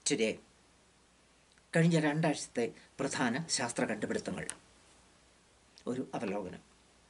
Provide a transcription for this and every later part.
today കഴിഞ്ഞ രണ്ടാഴ്ചത്തെ പ്രധാന ശാസ്ത്ര കണ്ടുപിടുത്തങ്ങൾ ഒരു അവലോകനം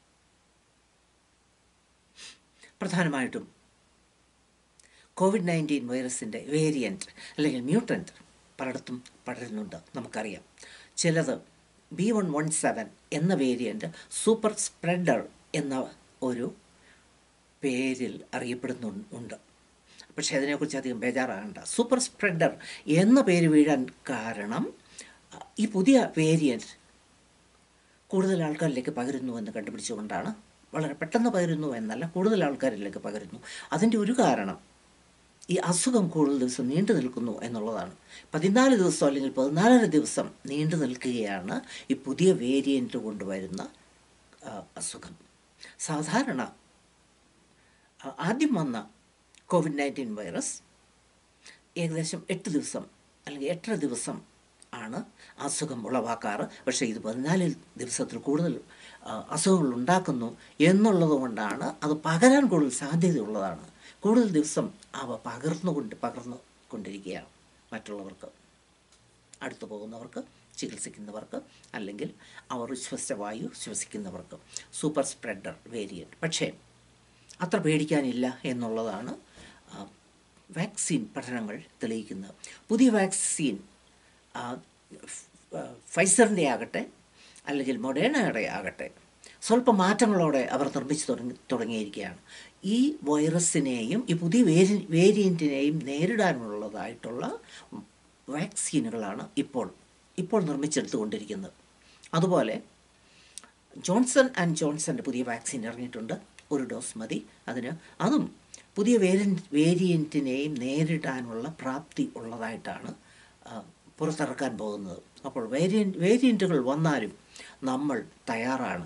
പ്രധാനമായിട്ടും കോവിഡ് നയൻറ്റീൻ വൈറസിൻ്റെ വേരിയൻറ്റ് അല്ലെങ്കിൽ മ്യൂട്ടൻറ്റ് പലയിടത്തും പടരുന്നുണ്ട് നമുക്കറിയാം ചിലത് ബി വൺ വൺ സെവൻ എന്ന വേരിയൻറ്റ് സൂപ്പർ സ്പ്രെഡർ എന്ന ഒരു പേരിൽ അറിയപ്പെടുന്നുണ്ട് പക്ഷേ അതിനെക്കുറിച്ച് അധികം ബേജാറാകണ്ട സൂപ്പർ സ്പ്രെഡർ എന്ന പേര് വീഴാൻ കാരണം ഈ പുതിയ വേരിയൻറ്റ് കൂടുതൽ ആൾക്കാരിലേക്ക് പകരുന്നു എന്ന് കണ്ടുപിടിച്ചുകൊണ്ടാണ് വളരെ പെട്ടെന്ന് പകരുന്നു എന്നല്ല കൂടുതൽ ആൾക്കാരിലേക്ക് പകരുന്നു അതിൻ്റെ ഒരു കാരണം ഈ അസുഖം കൂടുതൽ ദിവസം നീണ്ടു നിൽക്കുന്നു എന്നുള്ളതാണ് പതിനാല് ദിവസം അല്ലെങ്കിൽ പതിനാലര ദിവസം നീണ്ടു നിൽക്കുകയാണ് ഈ പുതിയ വേരിയൻ്റ് കൊണ്ടുവരുന്ന ആ, അസുഖം സാധാരണ ആ, ആദ്യം വന്ന കോവിഡ് നയൻറ്റീൻ വൈറസ് ഏകദേശം എട്ട് ദിവസം അല്ലെങ്കിൽ എട്ടര ദിവസം ആണ് അസുഖം ഉളവാക്കാറ് പക്ഷേ ഇത് പതിനാല് ദിവസത്തിൽ കൂടുതൽ ആ, അസുഖങ്ങൾ ഉണ്ടാക്കുന്നു എന്നുള്ളത് കൊണ്ടാണ് അത് പകരാൻ കൂടുതൽ സാധ്യതയുള്ളതാണ് കൂടുതൽ ദിവസം അവ പകർന്നുകൊണ്ട് പകർന്നു കൊണ്ടിരിക്കുകയാണ് മറ്റുള്ളവർക്ക് അടുത്തു പോകുന്നവർക്ക് ചികിത്സിക്കുന്നവർക്ക് അല്ലെങ്കിൽ അവർ ശ്വസിച്ച വായു ശ്വസിക്കുന്നവർക്ക് സൂപ്പർ സ്പ്രെഡർ വേരിയൻറ്റ് പക്ഷേ അത്ര പേടിക്കാനില്ല എന്നുള്ളതാണ് ആ, വാക്സിൻ പഠനങ്ങൾ തെളിയിക്കുന്നത് പുതിയ വാക്സിൻ ആ, ഫ്- ആ, ഫൈസറിൻ്റെ ആകട്ടെ അല്ലെങ്കിൽ മൊഡേണയുടെ ആകട്ടെ സ്വല്പ മാറ്റങ്ങളോടെ അവർ നിർമ്മിച്ചു തുടങ്ങി തുടങ്ങിയിരിക്കുകയാണ് ഈ വൈറസിനെയും ഈ പുതിയ വേരി വേരിയൻറ്റിനെയും നേരിടാനുള്ളതായിട്ടുള്ള വാക്സിനുകളാണ് ഇപ്പോൾ ഇപ്പോൾ നിർമ്മിച്ചെടുത്തുകൊണ്ടിരിക്കുന്നത് അതുപോലെ ജോൺസൺ ആൻഡ് ജോൺസൻ്റെ പുതിയ വാക്സിൻ ഇറങ്ങിയിട്ടുണ്ട് ഒരു ഡോസ് മതി അതിന് അതും പുതിയ വേരിയൻ വേരിയൻറ്റിനെയും നേരിടാനുള്ള പ്രാപ്തി ഉള്ളതായിട്ടാണ് ആ, പുറത്തിറക്കാൻ പോകുന്നത് അപ്പോൾ വേരിയൻ വേരിയൻറ്റുകൾ വന്നാലും നമ്മൾ തയ്യാറാണ്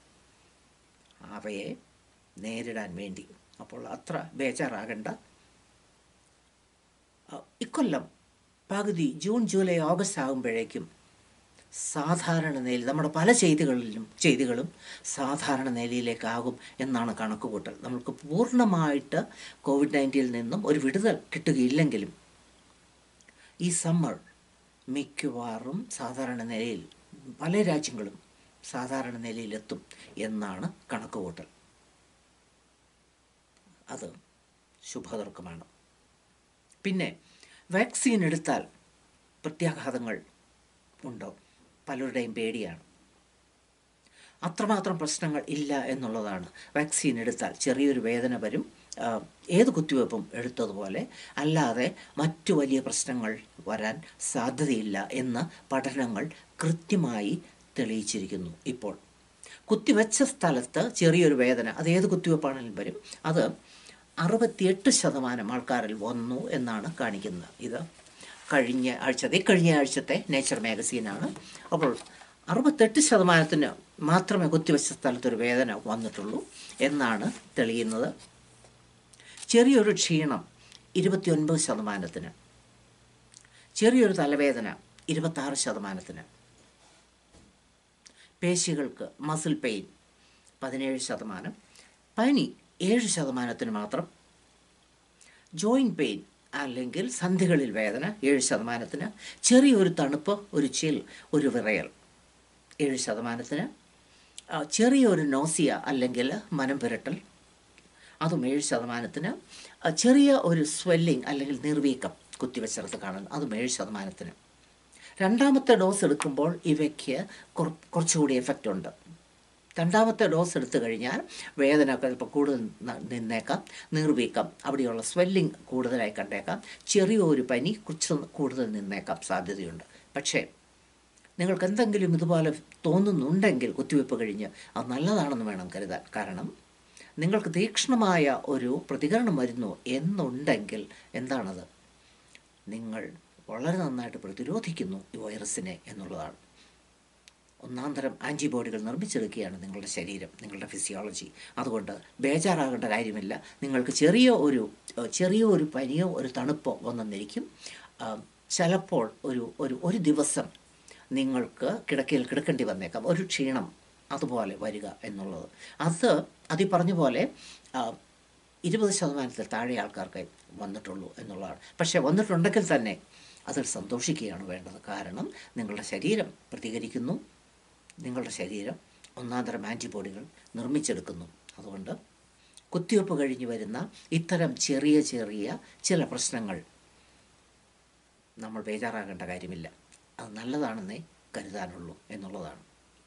അവയെ നേരിടാൻ വേണ്ടി അപ്പോൾ അത്ര ബേജാറാകണ്ട ആ, ഇക്കൊല്ലം പകുതി ജൂൺ ജൂലൈ ഓഗസ്റ്റ് ആകുമ്പോഴേക്കും സാധാരണ നിലയിൽ നമ്മുടെ പല ചെയ്തികളിലും ചെയ്തികളും സാധാരണ നിലയിലേക്കാകും എന്നാണ് കണക്കുകൂട്ടൽ നമുക്ക് പൂർണ്ണമായിട്ട് കോവിഡ് നയൻറ്റീനിൽ നിന്നും ഒരു വിടുതൽ കിട്ടുകയില്ലെങ്കിലും ഈ സമ്മർ മിക്കവാറും സാധാരണ നിലയിൽ പല രാജ്യങ്ങളും സാധാരണ നിലയിലെത്തും എന്നാണ് കണക്കുകൂട്ടൽ അത് ശുഭതർക്കമാണ് പിന്നെ വാക്സിൻ എടുത്താൽ പ്രത്യാഘാതങ്ങൾ ഉണ്ടോ പലരുടെയും പേടിയാണ് അത്രമാത്രം പ്രശ്നങ്ങൾ ഇല്ല എന്നുള്ളതാണ് വാക്സിൻ എടുത്താൽ ചെറിയൊരു വേദന വരും ആ, ഏത് കുത്തിവയ്പ്പും എടുത്തതുപോലെ അല്ലാതെ മറ്റു വലിയ പ്രശ്നങ്ങൾ വരാൻ സാധ്യതയില്ല എന്ന് പഠനങ്ങൾ കൃത്യമായി തെളിയിച്ചിരിക്കുന്നു ഇപ്പോൾ കുത്തിവെച്ച സ്ഥലത്ത് ചെറിയൊരു വേദന അത് ഏത് കുത്തിവയ്പ്പാണെങ്കിലും വരും അത് അറുപത്തിയെട്ട് ശതമാനം ആൾക്കാരിൽ വന്നു എന്നാണ് കാണിക്കുന്നത് ഇത് കഴിഞ്ഞ ആഴ്ചത്തെ കഴിഞ്ഞ ആഴ്ചത്തെ നേച്ചർ മാഗസീനാണ് അപ്പോൾ അറുപത്തെട്ട് ശതമാനത്തിന് മാത്രമേ കുത്തിവെച്ച സ്ഥലത്തൊരു വേദന വന്നിട്ടുള്ളൂ എന്നാണ് തെളിയുന്നത് ചെറിയൊരു ക്ഷീണം ഇരുപത്തിയൊൻപത് ശതമാനത്തിന് ചെറിയൊരു തലവേദന ഇരുപത്താറ് ശതമാനത്തിന് പേശികൾക്ക് മസിൽ പെയിൻ പതിനേഴ് ശതമാനം പനി ഏഴ് ശതമാനത്തിന് മാത്രം ജോയിൻറ്റ് പെയിൻ അല്ലെങ്കിൽ സന്ധികളിൽ വേദന ഏഴ് ശതമാനത്തിന് ചെറിയൊരു തണുപ്പ് ഒരു ചിൽ ഒരു വിറയൽ ഏഴ് ശതമാനത്തിന് ആ, ചെറിയൊരു നോസിയ അല്ലെങ്കിൽ മനം പുരട്ടൽ അതും ഏഴ് ശതമാനത്തിന് ആ, ചെറിയ ഒരു സ്വെല്ലിംഗ് അല്ലെങ്കിൽ നിർവീക്കം കുത്തിവെച്ചിടത്ത് കാണുന്നു അതും ഏഴ് ശതമാനത്തിന് രണ്ടാമത്തെ ഡോസ് എടുക്കുമ്പോൾ ഇവയ്ക്ക് കുറ- കുറച്ചുകൂടി എഫക്റ്റ് ഉണ്ട് രണ്ടാമത്തെ ഡോസ് എടുത്തു കഴിഞ്ഞാൽ വേദന ചിലപ്പോൾ കൂടുതൽ ന- നിന്നേക്കാം നീർവീക്കം അവിടെയുള്ള സ്വെല്ലിംഗ് കൂടുതലായി കണ്ടേക്കാം ചെറിയൊരു പനി കുറച്ച് കൂടുതൽ നിന്നേക്കാം സാധ്യതയുണ്ട് പക്ഷേ നിങ്ങൾക്ക് എന്തെങ്കിലും ഇതുപോലെ തോന്നുന്നുണ്ടെങ്കിൽ കുത്തിവയ്പ്പ് കഴിഞ്ഞ് അത് നല്ലതാണെന്ന് വേണം കരുതാൻ കാരണം നിങ്ങൾക്ക് തീക്ഷ്ണമായ ഒരു പ്രതികരണം വരുന്നു എന്നുണ്ടെങ്കിൽ എന്താണത് നിങ്ങൾ വളരെ നന്നായിട്ട് പ്രതിരോധിക്കുന്നു ഈ വൈറസിനെ എന്നുള്ളതാണ് ഒന്നാം തരം ആൻറ്റിബോഡികൾ നിർമ്മിച്ചെടുക്കുകയാണ് നിങ്ങളുടെ ശരീരം നിങ്ങളുടെ ഫിസിയോളജി അതുകൊണ്ട് ബേജാറാകേണ്ട കാര്യമില്ല നിങ്ങൾക്ക് ചെറിയ ഒരു ഏഹ്, ചെറിയ ഒരു പനിയോ ഒരു തണുപ്പോ വന്നെന്നിരിക്കും ആ, ചിലപ്പോൾ ഒരു ഒരു ഒരു ദിവസം നിങ്ങൾക്ക് കിടക്കയിൽ കിടക്കേണ്ടി വന്നേക്കാം ഒരു ക്ഷീണം അതുപോലെ വരിക എന്നുള്ളത് അത് അതി പറഞ്ഞ പോലെ ആ, ഇരുപത് ശതമാനത്തിൽ താഴെ ആൾക്കാർക്ക് വന്നിട്ടുള്ളൂ എന്നുള്ളതാണ് പക്ഷേ വന്നിട്ടുണ്ടെങ്കിൽ തന്നെ അതിൽ സന്തോഷിക്കുകയാണ് വേണ്ടത് കാരണം നിങ്ങളുടെ ശരീരം പ്രതികരിക്കുന്നു നിങ്ങളുടെ ശരീരം ഒന്നാന്തരം ആൻറ്റിബോഡികൾ നിർമ്മിച്ചെടുക്കുന്നു അതുകൊണ്ട് കുത്തിവയ്പ്പ് കഴിഞ്ഞ് വരുന്ന ഇത്തരം ചെറിയ ചെറിയ ചില പ്രശ്നങ്ങൾ നമ്മൾ ബേജാറാകേണ്ട കാര്യമില്ല അത് നല്ലതാണെന്നേ കരുതാനുള്ളൂ എന്നുള്ളതാണ്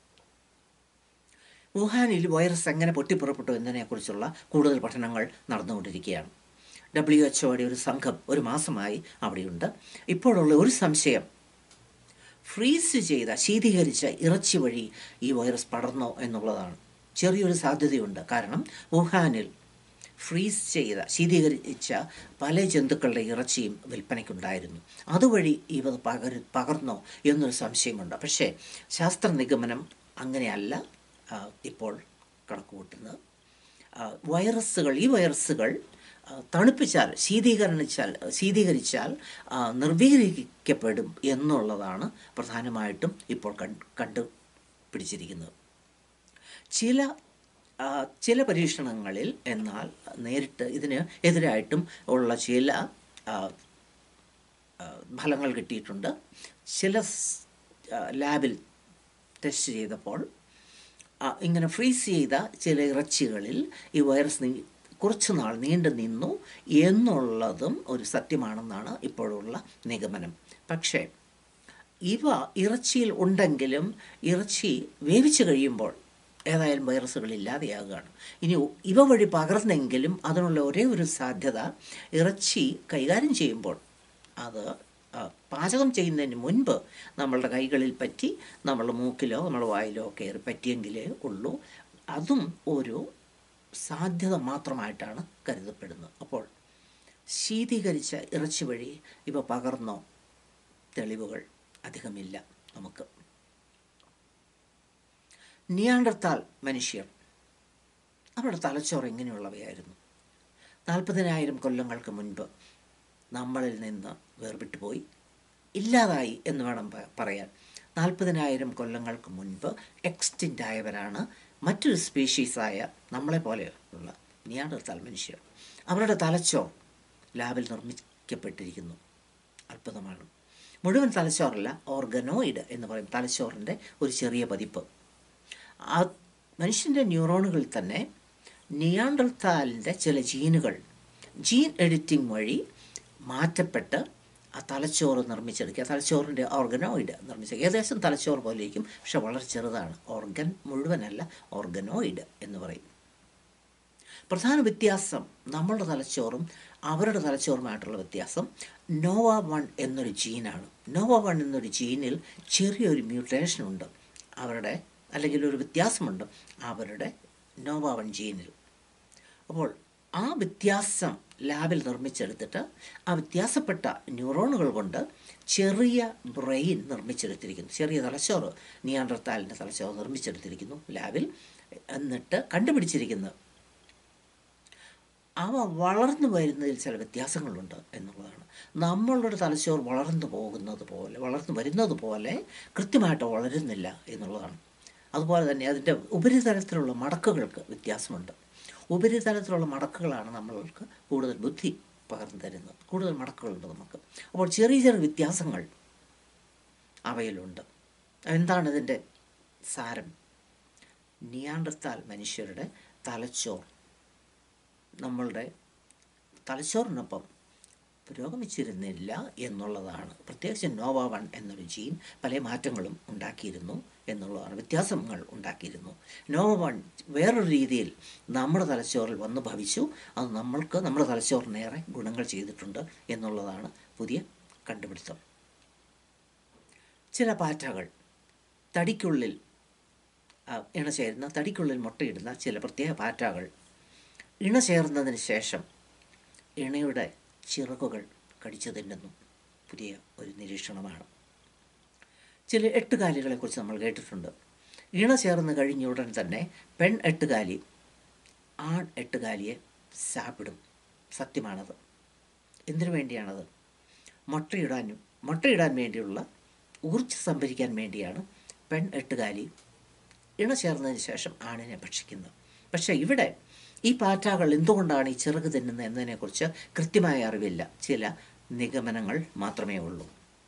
വുഹാനിൽ വൈറസ് എങ്ങനെ പൊട്ടിപ്പുറപ്പെട്ടു എന്നതിനെക്കുറിച്ചുള്ള കൂടുതൽ പഠനങ്ങൾ നടന്നുകൊണ്ടിരിക്കുകയാണ് ഡബ്ല്യു എച്ച് ഒയുടെ ഒരു സംഘം ഒരു മാസമായി അവിടെയുണ്ട് ഇപ്പോഴുള്ള ഒരു സംശയം ഫ്രീസ് ചെയ്ത ശീതീകരിച്ച ഇറച്ചി വഴി ഈ വൈറസ് പടർന്നോ എന്നുള്ളതാണ് ചെറിയൊരു സാധ്യതയുണ്ട് കാരണം വുഹാനിൽ ഫ്രീസ് ചെയ്ത ശീതീകരിച്ച പല ജന്തുക്കളുടെ ഇറച്ചിയും വിൽപ്പനയ്ക്കുണ്ടായിരുന്നു അതുവഴി ഇവ പകർ പകർന്നോ എന്നൊരു സംശയമുണ്ട് പക്ഷേ ശാസ്ത്ര നിഗമനം അങ്ങനെയല്ല ആ, ഇപ്പോൾ കണക്കുകൂട്ടുന്നത് ആ, വൈറസുകൾ ഈ വൈറസുകൾ ആ, തണുപ്പിച്ചാൽ ശീതീകരിച്ചാൽ ശീതീകരിച്ചാൽ ആ, നിർവീകരിക്കപ്പെടും എന്നുള്ളതാണ് പ്രധാനമായിട്ടും ഇപ്പോൾ കണ്ട് കണ്ടുപിടിച്ചിരിക്കുന്നത് ചില ആ, ചില പരീക്ഷണങ്ങളിൽ എന്നാൽ നേരിട്ട് ഇതിന് എതിരായിട്ടും ഉള്ള ചില ആ, ആ, ഫലങ്ങൾ കിട്ടിയിട്ടുണ്ട് ചില സ്- ആ, ലാബിൽ ടെസ്റ്റ് ചെയ്തപ്പോൾ ആ, ഇങ്ങനെ ഫ്രീസ് ചെയ്ത ചില ഇറച്ചികളിൽ ഈ വൈറസ് നീ- കുറച്ചു നാൾ നീണ്ടു നിന്നു എന്നുള്ളതും ഒരു സത്യമാണെന്നാണ് ഇപ്പോഴുള്ള നിഗമനം പക്ഷേ ഇവ ഇറച്ചിയിൽ ഉണ്ടെങ്കിലും ഇറച്ചി വേവിച്ച് കഴിയുമ്പോൾ ഏതായാലും വൈറസുകൾ ഇല്ലാതെയാകുകയാണ് ഇനി ഇവ വഴി പകർന്നെങ്കിലും അതിനുള്ള ഒരേ ഒരു സാധ്യത ഇറച്ചി കൈകാര്യം ചെയ്യുമ്പോൾ അത് ആ, പാചകം ചെയ്യുന്നതിന് മുൻപ് നമ്മളുടെ കൈകളിൽ പറ്റി നമ്മളുടെ മൂക്കിലോ നമ്മുടെ വായിലോ കയറി പറ്റിയെങ്കിലേ ഉള്ളൂ അതും ഒരു സാധ്യത മാത്രമായിട്ടാണ് കരുതപ്പെടുന്നത് അപ്പോൾ ശീതീകരിച്ച ഇറച്ചി വഴി ഇവ പകർന്നോ തെളിവുകൾ അധികമില്ല നമുക്ക് നിയാണ്ടർത്താൽ മനുഷ്യർ അവരുടെ തലച്ചോറ് എങ്ങനെയുള്ളവയായിരുന്നു നാൽപ്പതിനായിരം കൊല്ലങ്ങൾക്ക് മുൻപ് നമ്മളിൽ നിന്ന് വേർപെട്ടു പോയി ഇല്ലാതായി എന്ന് വേണം പ- പറയാൻ നാൽപ്പതിനായിരം കൊല്ലങ്ങൾക്ക് മുൻപ് എക്സ്റ്റിൻ്റ് ആയവരാണ് മറ്റൊരു സ്പീഷീസായ നമ്മളെ പോലെയുള്ള നിയാണ്ടർത്താൽ മനുഷ്യർ അവരുടെ തലച്ചോർ ലാബിൽ നിർമ്മിക്കപ്പെട്ടിരിക്കുന്നു അത്ഭുതമാണ് മുഴുവൻ തലച്ചോറല്ല ഓർഗനോയിഡ് എന്ന് പറയും തലച്ചോറിൻ്റെ ഒരു ചെറിയ പതിപ്പ് ആ മനുഷ്യൻ്റെ ന്യൂറോണുകളിൽ തന്നെ നിയാണ്ടർത്താലിൻ്റെ ചില ജീനുകൾ ജീൻ എഡിറ്റിംഗ് വഴി മാറ്റപ്പെട്ട് ആ തലച്ചോറ് നിർമ്മിച്ചെടുക്കുക തലച്ചോറിൻ്റെ ഓർഗനോയിഡ് നിർമ്മിച്ചെടുക്കുക ഏകദേശം തലച്ചോറ് പോലെ ഇരിക്കും പക്ഷെ വളരെ ചെറുതാണ് ഓർഗൻ മുഴുവനല്ല ഓർഗനോയിഡ് എന്ന് പറയും പ്രധാന വ്യത്യാസം നമ്മളുടെ തലച്ചോറും അവരുടെ തലച്ചോറുമായിട്ടുള്ള വ്യത്യാസം നോവ വൺ എന്നൊരു ജീനാണ് നോവ വൺ എന്നൊരു ജീനിൽ ചെറിയൊരു മ്യൂട്ടേഷൻ ഉണ്ട് അവരുടെ അല്ലെങ്കിൽ ഒരു വ്യത്യാസമുണ്ട് അവരുടെ നോവ വൺ ജീനിൽ അപ്പോൾ ആ വ്യത്യാസം ലാബിൽ നിർമ്മിച്ചെടുത്തിട്ട് ആ വ്യത്യാസപ്പെട്ട ന്യൂറോണുകൾ കൊണ്ട് ചെറിയ ബ്രെയിൻ നിർമ്മിച്ചെടുത്തിരിക്കുന്നു ചെറിയ തലച്ചോറ് നിയാണ്ടർത്താലിൻ്റെ തലച്ചോറ് നിർമ്മിച്ചെടുത്തിരിക്കുന്നു ലാബിൽ എന്നിട്ട് കണ്ടുപിടിച്ചിരിക്കുന്നത് അവ വളർന്നു വരുന്നതിൽ ചില വ്യത്യാസങ്ങളുണ്ട് എന്നുള്ളതാണ് നമ്മളുടെ തലച്ചോറ് വളർന്നു പോകുന്നത് പോലെ വളർന്നു വരുന്നത് പോലെ കൃത്യമായിട്ട് വളരുന്നില്ല എന്നുള്ളതാണ് അതുപോലെ തന്നെ അതിൻ്റെ ഉപരിതലത്തിലുള്ള മടക്കുകൾക്ക് വ്യത്യാസമുണ്ട് ഉപരിതലത്തിലുള്ള മടക്കുകളാണ് നമ്മൾക്ക് കൂടുതൽ ബുദ്ധി പകർന്നു തരുന്നത് കൂടുതൽ മടക്കുകളുണ്ട് നമുക്ക് അപ്പോൾ ചെറിയ ചെറിയ വ്യത്യാസങ്ങൾ അവയിലുണ്ട് എന്താണ് ഇതിൻ്റെ സാരം നിയാണ്ടർത്താൽ മനുഷ്യരുടെ തലച്ചോർ നമ്മളുടെ തലച്ചോറിനൊപ്പം പുരോഗമിച്ചിരുന്നില്ല എന്നുള്ളതാണ് പ്രത്യേകിച്ച് നോവ വൺ എന്നൊരു ജീൻ പല മാറ്റങ്ങളും ഉണ്ടാക്കിയിരുന്നു എന്നുള്ളതാണ് വ്യത്യാസങ്ങൾ ഉണ്ടാക്കിയിരുന്നു നോവ വൺ വേറൊരു രീതിയിൽ നമ്മുടെ തലച്ചോറിൽ വന്ന് ഭവിച്ചു അത് നമ്മൾക്ക് നമ്മുടെ തലച്ചോറിനേറെ ഗുണങ്ങൾ ചെയ്തിട്ടുണ്ട് എന്നുള്ളതാണ് പുതിയ കണ്ടുപിടുത്തം ചില പാറ്റകൾ തടിക്കുള്ളിൽ ആ, ഇണചേരുന്ന തടിക്കുള്ളിൽ മുട്ടയിടുന്ന ചില പ്രത്യേക പാറ്റകൾ ഇണ ചേർന്നതിന് ശേഷം ഇണയുടെ ചിറകുകൾ കടിച്ചു തിന്നുന്നു പുതിയ ഒരു നിരീക്ഷണമാണ് ചില എട്ടുകാലികളെക്കുറിച്ച് നമ്മൾ കേട്ടിട്ടുണ്ട് ഇണ ചേർന്ന് കഴിഞ്ഞ ഉടൻ തന്നെ പെൺ എട്ടുകാലി ആൺ എട്ടുകാലിയെ സാപ്പിടും സത്യമാണത് എന്തിനു വേണ്ടിയാണത് മുട്ടയിടാനും മുട്ടയിടാൻ വേണ്ടിയുള്ള ഊർജ്ജം സംഭരിക്കാൻ വേണ്ടിയാണ് പെൺ എട്ടുകാലി ഇണ ചേർന്നതിന് ശേഷം ആണിനെ ഭക്ഷിക്കുന്നത് പക്ഷേ ഇവിടെ ഈ പാറ്റകൾ എന്തുകൊണ്ടാണ് ഈ ചിറക് തിന്നുന്നത് എന്നതിനെക്കുറിച്ച് കൃത്യമായ അറിവില്ല ചില നിഗമനങ്ങൾ മാത്രമേ ഉള്ളൂ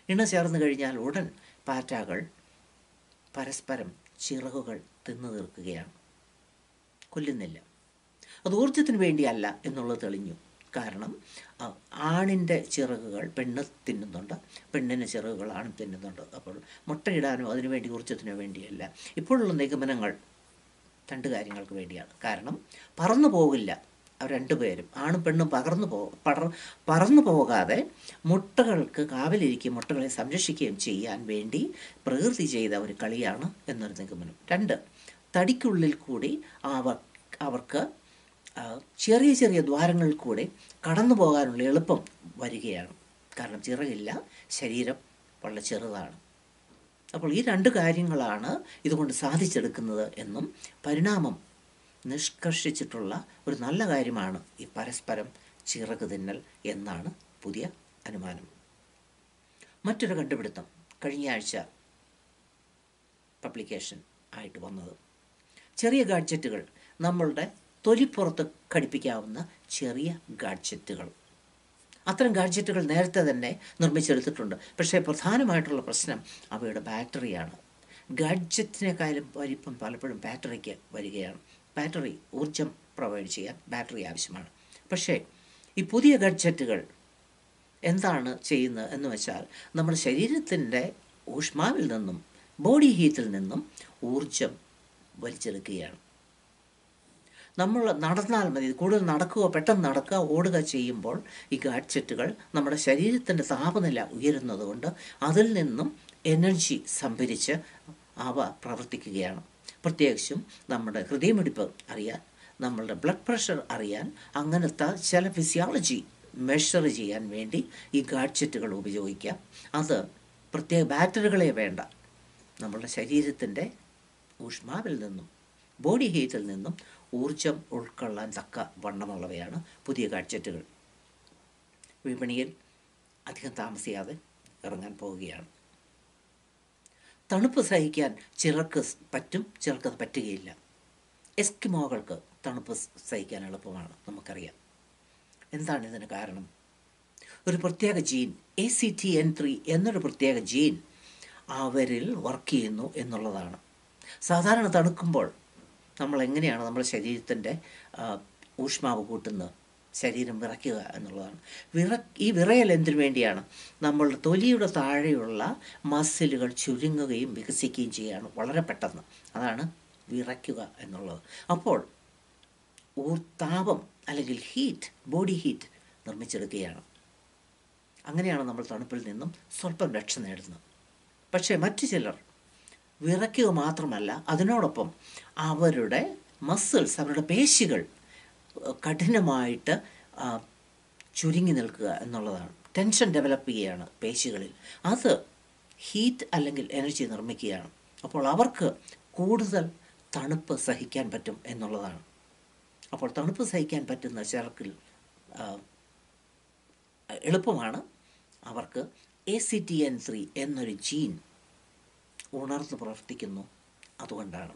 ഇണ ചേർന്ന് കഴിഞ്ഞാൽ ഉടൻ പാറ്റാകൾ പരസ്പരം ചിറകുകൾ തിന്നു തീർക്കുകയാണ് കൊല്ലുന്നില്ല അത് ഊർജത്തിന് വേണ്ടിയല്ല എന്നുള്ളത് തെളിഞ്ഞു കാരണം ആ, ആണിൻ്റെ ചിറകുകൾ പെണ്ണ് തിന്നുന്നുണ്ട് പെണ്ണിൻ്റെ ചിറകുകൾ ആണും തിന്നുന്നുണ്ട് അപ്പോൾ മുട്ടയിടാനോ അതിനുവേണ്ടി ഊർജത്തിനോ വേണ്ടിയല്ല ഇപ്പോഴുള്ള നിഗമനങ്ങൾ രണ്ട് കാര്യങ്ങൾക്ക് വേണ്ടിയാണ് കാരണം പറന്നു പോകില്ല അവർ രണ്ടുപേരും ആണും പെണ്ണും പകർന്നു പോ പടർ പറന്നു പോകാതെ മുട്ടകൾക്ക് കാവലിരിക്കുകയും മുട്ടകളെ സംരക്ഷിക്കുകയും ചെയ്യാൻ വേണ്ടി പ്രകൃതി ചെയ്ത ഒരു കളിയാണ് എന്നൊരു നിഗമനം രണ്ട് തടിക്കുള്ളിൽ കൂടി അവർ അവർക്ക് ആ, ചെറിയ ചെറിയ ദ്വാരങ്ങളിൽ കൂടെ കടന്നു പോകാനുള്ള എളുപ്പം വരികയാണ് കാരണം ചിറകില്ല ശരീരം വളരെ ചെറുതാണ് അപ്പോൾ ഈ രണ്ട് കാര്യങ്ങളാണ് ഇതുകൊണ്ട് സാധിച്ചെടുക്കുന്നത് എന്നും പരിണാമം നിഷ്കർഷിച്ചിട്ടുള്ള ഒരു നല്ല കാര്യമാണ് ഈ പരസ്പരം ചിറക് തിന്നൽ എന്നാണ് പുതിയ അനുമാനം മറ്റൊരു കണ്ടുപിടുത്തം കഴിഞ്ഞ ആഴ്ച പബ്ലിക്കേഷൻ ആയിട്ട് വന്നത് ചെറിയ ഗാഡ്ജറ്റുകൾ നമ്മളുടെ തൊലിപ്പുറത്ത് ഘടിപ്പിക്കാവുന്ന ചെറിയ ഗാഡ്ജറ്റുകൾ അത്തരം ഗാഡ്ജറ്റുകൾ നേരത്തെ തന്നെ നിർമ്മിച്ചെടുത്തിട്ടുണ്ട് പക്ഷേ പ്രധാനമായിട്ടുള്ള പ്രശ്നം അവയുടെ ബാറ്ററിയാണ് ഗാഡ്ജറ്റിനേക്കാളും വലിപ്പം പലപ്പോഴും ബാറ്ററിക്ക് വരികയാണ് ബാറ്ററി ഊർജം പ്രൊവൈഡ് ചെയ്യാൻ ബാറ്ററി ആവശ്യമാണ് പക്ഷേ ഈ പുതിയ ഗാഡ്ജറ്റുകൾ എന്താണ് ചെയ്യുന്നത് എന്ന് വെച്ചാൽ നമ്മുടെ ശരീരത്തിൻ്റെ ഊഷ്മാവിൽ നിന്നും ബോഡി ഹീറ്റിൽ നിന്നും ഊർജം വലിച്ചെടുക്കുകയാണ് നമ്മൾ നടന്നാൽ മതി കൂടുതൽ നടക്കുക പെട്ടെന്ന് നടക്കുക ഓടുക ചെയ്യുമ്പോൾ ഈ ഗാഡ്ജറ്റുകൾ നമ്മുടെ ശരീരത്തിൻ്റെ താപനില ഉയരുന്നത് കൊണ്ട് അതിൽ നിന്നും എനർജി സംഭരിച്ച് അവ പ്രവർത്തിക്കുകയാണ് പ്രത്യേകിച്ചും നമ്മുടെ ഹൃദയമിടിപ്പ് അറിയാൻ നമ്മളുടെ ബ്ലഡ് പ്രഷർ അറിയാൻ അങ്ങനത്തെ ചില ഫിസിയോളജി മെഷർ ചെയ്യാൻ വേണ്ടി ഈ ഗാഡ്ജറ്റുകൾ ഉപയോഗിക്കാം അത് പ്രത്യേക ബാറ്ററികളെ വേണ്ട നമ്മളുടെ ശരീരത്തിൻ്റെ ഊഷ്മാവിൽ നിന്നും ബോഡി ഹീറ്റിൽ നിന്നും ഊർജം ഉൾക്കൊള്ളാൻ തക്ക വണ്ണമുള്ളവയാണ് പുതിയ ഗാഡ്ജറ്റുകൾ വിപണിയിൽ അധികം താമസിയാതെ ഇറങ്ങാൻ പോവുകയാണ് തണുപ്പ് സഹിക്കാൻ ചിലർക്ക് പറ്റും ചിലർക്ക് അത് പറ്റുകയില്ല എസ്കിമോകൾക്ക് തണുപ്പ് സഹിക്കാൻ എളുപ്പമാണ് നമുക്കറിയാം എന്താണ് ഇതിന് കാരണം ഒരു പ്രത്യേക gene A C T N three എന്നൊരു പ്രത്യേക ജീൻ അവരിൽ വർക്ക് ചെയ്യുന്നു എന്നുള്ളതാണ് സാധാരണ തണുക്കുമ്പോൾ നമ്മൾ എങ്ങനെയാണ് നമ്മുടെ ശരീരത്തിൻ്റെ ഊഷ്മാവ് കൂട്ടുന്നത് ശരീരം വിറയ്ക്കുക എന്നുള്ളതാണ് വിറ ഈ വിറയൽ എന്തിനു വേണ്ടിയാണ് നമ്മളുടെ തൊലിയുടെ താഴെയുള്ള മസിലുകൾ ചുരുങ്ങുകയും വികസിക്കുകയും ചെയ്യുകയാണ് വളരെ പെട്ടെന്ന് അതാണ് വിറയ്ക്കുക എന്നുള്ളത് അപ്പോൾ ഊർ താപം അല്ലെങ്കിൽ ഹീറ്റ് ബോഡി ഹീറ്റ് നിർമ്മിച്ചെടുക്കുകയാണ് അങ്ങനെയാണ് നമ്മൾ തണുപ്പിൽ നിന്നും സ്വല്പം രക്ഷ നേടുന്നത് പക്ഷേ മറ്റു ചിലർ വിറയ്ക്കുക മാത്രമല്ല അതിനോടൊപ്പം അവരുടെ മസിൽസ് അവരുടെ പേശികൾ കഠിനമായിട്ട് ആ, ചുരുങ്ങി നിൽക്കുക എന്നുള്ളതാണ് ടെൻഷൻ ഡെവലപ്പ് ചെയ്യുകയാണ് പേശികളിൽ അത് ഹീറ്റ് അല്ലെങ്കിൽ എനർജി നിർമ്മിക്കുകയാണ് അപ്പോൾ അവർക്ക് കൂടുതൽ തണുപ്പ് സഹിക്കാൻ പറ്റും എന്നുള്ളതാണ് അപ്പോൾ തണുപ്പ് സഹിക്കാൻ പറ്റുന്ന ചിലർക്കിൽ ആ, എളുപ്പമാണ് അവർക്ക് A C T N three എന്നൊരു ജീൻ ഉണർന്ന് പ്രവർത്തിക്കുന്നു അതുകൊണ്ടാണ്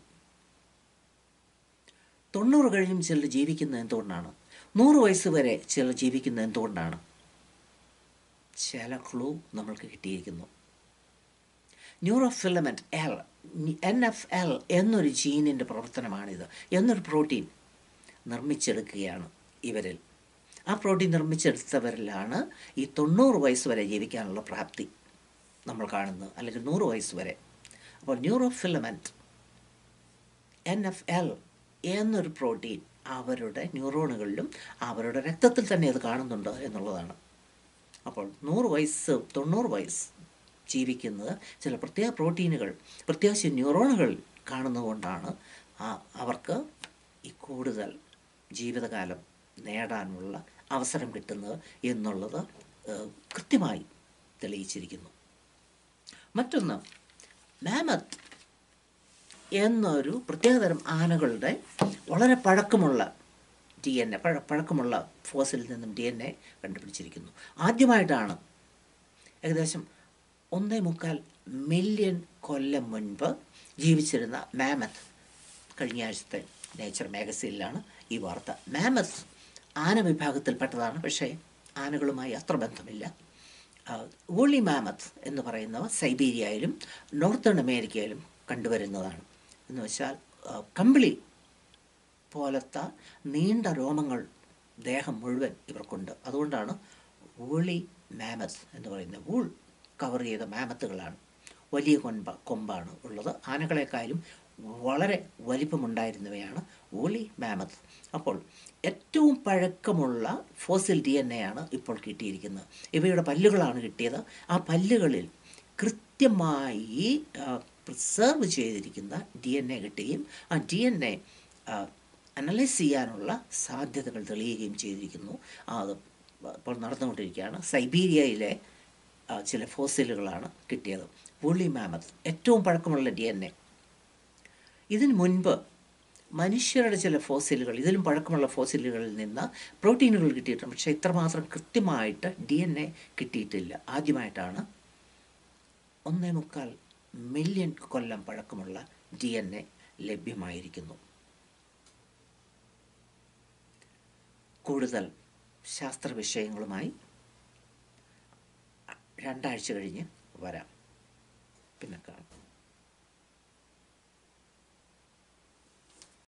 തൊണ്ണൂറ് കഴിഞ്ഞും ചിലർ ജീവിക്കുന്നത് എന്തുകൊണ്ടാണ് നൂറ് വയസ്സ് വരെ ചിലർ ജീവിക്കുന്നത് എന്തുകൊണ്ടാണ് ചില ക്ലൂ നമ്മൾക്ക് കിട്ടിയിരിക്കുന്നു neurofilament L N F L എന്നൊരു ജീനിൻ്റെ പ്രവർത്തനമാണിത് എന്നൊരു പ്രോട്ടീൻ നിർമ്മിച്ചെടുക്കുകയാണ് ഇവരിൽ ആ പ്രോട്ടീൻ നിർമ്മിച്ചെടുത്തവരിലാണ് ഈ തൊണ്ണൂറ് വയസ്സ് വരെ ജീവിക്കാനുള്ള പ്രാപ്തി നമ്മൾ കാണുന്നത് അല്ലെങ്കിൽ നൂറ് വയസ്സ് വരെ അപ്പോൾ ന്യൂറോഫിലമെൻറ്റ് എൻ എഫ് എൽ എന്നൊരു പ്രോട്ടീൻ അവരുടെ ന്യൂറോണുകളിലും അവരുടെ രക്തത്തിൽ തന്നെ അത് കാണുന്നുണ്ട് എന്നുള്ളതാണ് അപ്പോൾ നൂറ് വയസ്സ് തൊണ്ണൂറ് വയസ്സ് ജീവിക്കുന്നത് ചില പ്രത്യേക പ്രോട്ടീനുകൾ പ്രത്യേകിച്ച് ന്യൂറോണുകൾ കാണുന്നതുകൊണ്ടാണ് ആ- അവർക്ക് ഈ കൂടുതൽ ജീവിതകാലം നേടാനുള്ള അവസരം കിട്ടുന്നത് എന്നുള്ളത് ഏഹ്, കൃത്യമായി തെളിയിച്ചിരിക്കുന്നു മറ്റൊന്ന് മാമത്ത് എന്നൊരു പ്രത്യേകതരം ആനകളുടെ വളരെ പഴക്കമുള്ള ഡി എൻ എ പഴ പഴക്കമുള്ള ഫോസിലിൽ നിന്നും ഡി എൻ എ കണ്ടുപിടിച്ചിരിക്കുന്നു ആദ്യമായിട്ടാണ് ഏകദേശം ഒന്നേ മുക്കാൽ മില്യൺ കൊല്ലം മുൻപ് ജീവിച്ചിരുന്ന മാമത്ത് കഴിഞ്ഞ ആഴ്ചത്തെ നേച്ചർ മാഗസീനിലാണ് ഈ വാർത്ത മാമത്ത് ആന വിഭാഗത്തിൽപ്പെട്ടതാണ് പക്ഷേ ആനകളുമായി അത്ര ബന്ധമില്ല ആ, വോളി മാമത്ത് എന്ന് പറയുന്നവ സൈബീരിയയിലും നോർത്തേൺ അമേരിക്കയിലും കണ്ടുവരുന്നതാണ് എന്ന് വെച്ചാൽ ആ, കമ്പിളി പോലത്തെ നീണ്ട രോമങ്ങൾ ദേഹം മുഴുവൻ ഇവർക്കുണ്ട് അതുകൊണ്ടാണ് വൂളി മാമത്ത് എന്ന് പറയുന്നത് വൂൾ കവർ ചെയ്ത മാമത്തുകളാണ് വലിയ കൊമ്പ കൊമ്പാണ് ഉള്ളത് ആനകളെക്കാളും വളരെ വലിപ്പമുണ്ടായിരുന്നവയാണ് വൂളി മാമത്ത് അപ്പോൾ ഏറ്റവും പഴക്കമുള്ള ഫോസിൽ ഡി എൻ എ ആണ് ഇപ്പോൾ കിട്ടിയിരിക്കുന്നത് ഇവയുടെ പല്ലുകളാണ് കിട്ടിയത് ആ പല്ലുകളിൽ കൃത്യമായി പ്രിസർവ് ചെയ്തിരിക്കുന്ന ഡി എൻ എ കിട്ടുകയും ആ ഡി എൻ എ അനലൈസ് ചെയ്യാനുള്ള സാധ്യതകൾ തെളിയുകയും ചെയ്തിരിക്കുന്നു ആ, അത് ഇപ്പോൾ നടന്നുകൊണ്ടിരിക്കുകയാണ് സൈബീരിയയിലെ ആ, ചില ഫോസിലുകളാണ് കിട്ടിയത് വുളി മാമത്ത് ഏറ്റവും പഴക്കമുള്ള ഡി എൻ എ ഇതിന് മുൻപ് മനുഷ്യരുടെ ചില ഫോസിലുകൾ ഇതിലും പഴക്കമുള്ള ഫോസിലുകളിൽ നിന്ന് പ്രോട്ടീനുകൾ കിട്ടിയിട്ടുണ്ട് പക്ഷേ ഇത്രമാത്രം കൃത്യമായിട്ട് ഡി എൻ എ കിട്ടിയിട്ടില്ല ആദ്യമായിട്ടാണ് ഒന്നേ മുക്കാൽ മില്യൺ കൊല്ലം പഴക്കമുള്ള ഡി എൻ എ ലഭ്യമായിരിക്കുന്നു കൂടുതൽ ശാസ്ത്ര വിഷയങ്ങളുമായി രണ്ടാഴ്ച കഴിഞ്ഞ് വരാം പിന്നെ കാണാം